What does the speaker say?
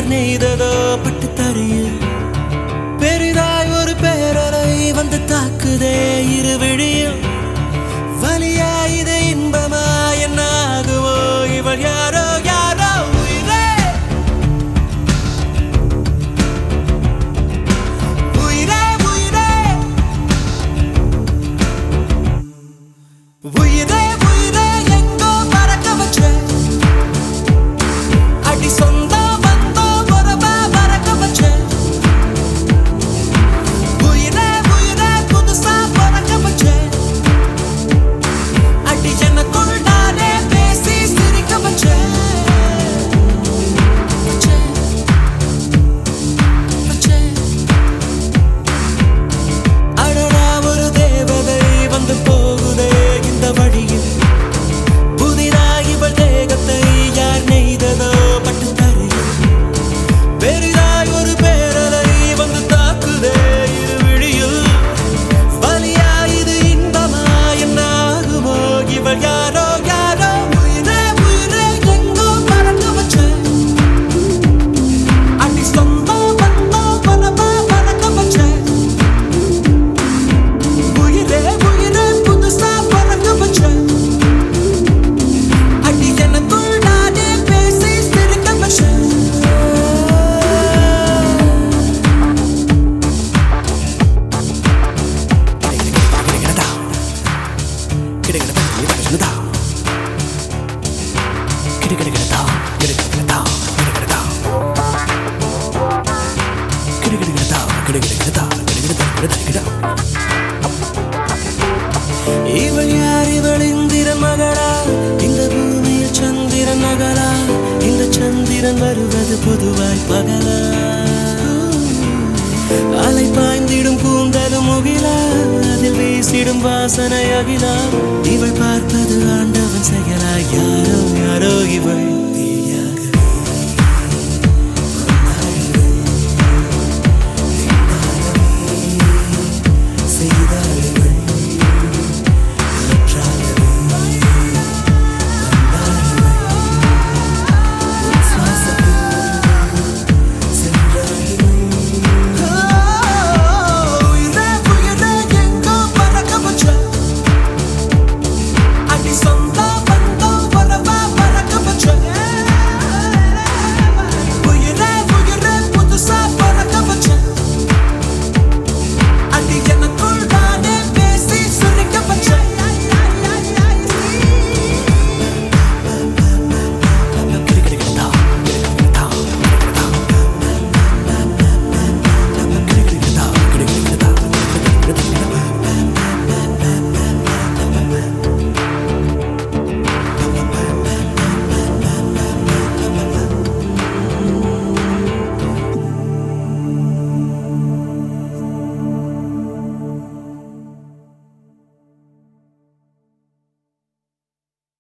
யார் நெய்ததோ பட்டு தரையில் பெரிதாய் ஒரு பேரலை வந்து தாக்குதே இரு விழியில் வலியா இது இன்பமா என்ன ஆகுமோ இவள் யாரோ யாரோ உயிரே உயிரே உயிரே உயிரே உயிரே எங்கோ பறக்க வச்ச அடி சொந்தம் வந்தோம் உறவா பறக்க வச்ச உயிரே உயிரே புதுசா பறக்க வச்ச அடி எனக்குள் நானே பேசி சிரிக்க வச்ச வச்ச, வச்ச. அடடா ஒரு தேவதை வந்து போகுதே இந்த வழியில் புதிதாய் இவள் தேகத்தை யார் நெய்ததோ பட்டு தரையில் பெரிதாய் ஒரு பேரலை வந்து தாக்குதே இரு விழியில் வலியா இது இன்பமா என்ன ஆகுமோ இவள் யாரோ யாரோ உயிரே உயிரே எங்கோ பறக்க வச்ச அடி சொந்தம் வந்தோம் பரவா பறக்க வச்ச உயிரே உயிரே புதுசா பறக்க வச்ச அடி எனக்குள் நானே பேசி சிரிக்க வச்ச இவள் யார் இவள் இந்திரன் மகளா இந்த பூமியில் சந்திரன் மகளா இந்த சந்திரன் வருவது பொதுவாய் பகலா அலை பாய்ந்திடும் கூந்தலும் முகிலா அதில் வீசிடும் வாசனை அகிலா இவள் பார்ப்பது ஆண்டவன் செயலா யாரோ யாரோ இவள்